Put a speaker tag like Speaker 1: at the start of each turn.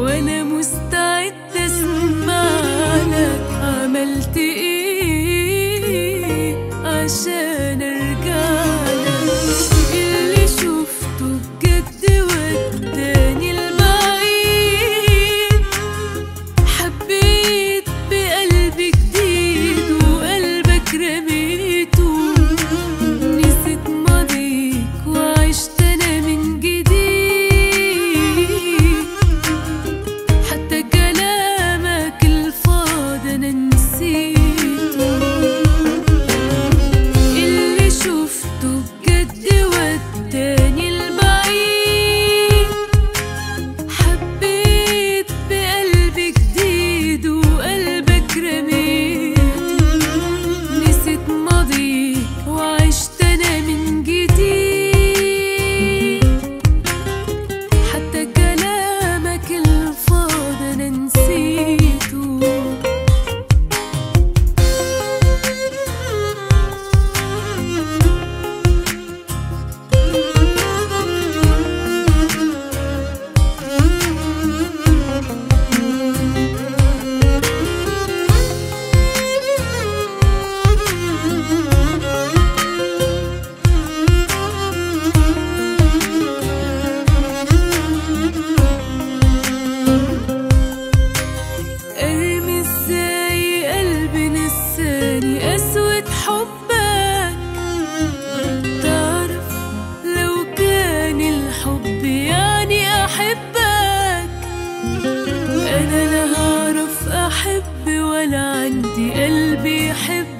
Speaker 1: وانا مستعد اسمعلك عملت ايه عشان ارجعلك اللي شفته بجد وداني البعيد حبيت بقلبي جديد وقلبك رميته نسيت ماضيك وعشت انا من جديد حتى كلامك الفاضي انا نسيته اللي شفته بجد وداني البعيد حبيت بقلبي جديد وقلبك رميته نسيت ماضيك وعشت انا من جديد حتى كلامك الفاضي انا نسيته ارمي ازاي قلبي نساني قسوة حبك تعرف لو كان الحب يعني احبك انا لا هعرف احب ولا عندي قلبي يحبك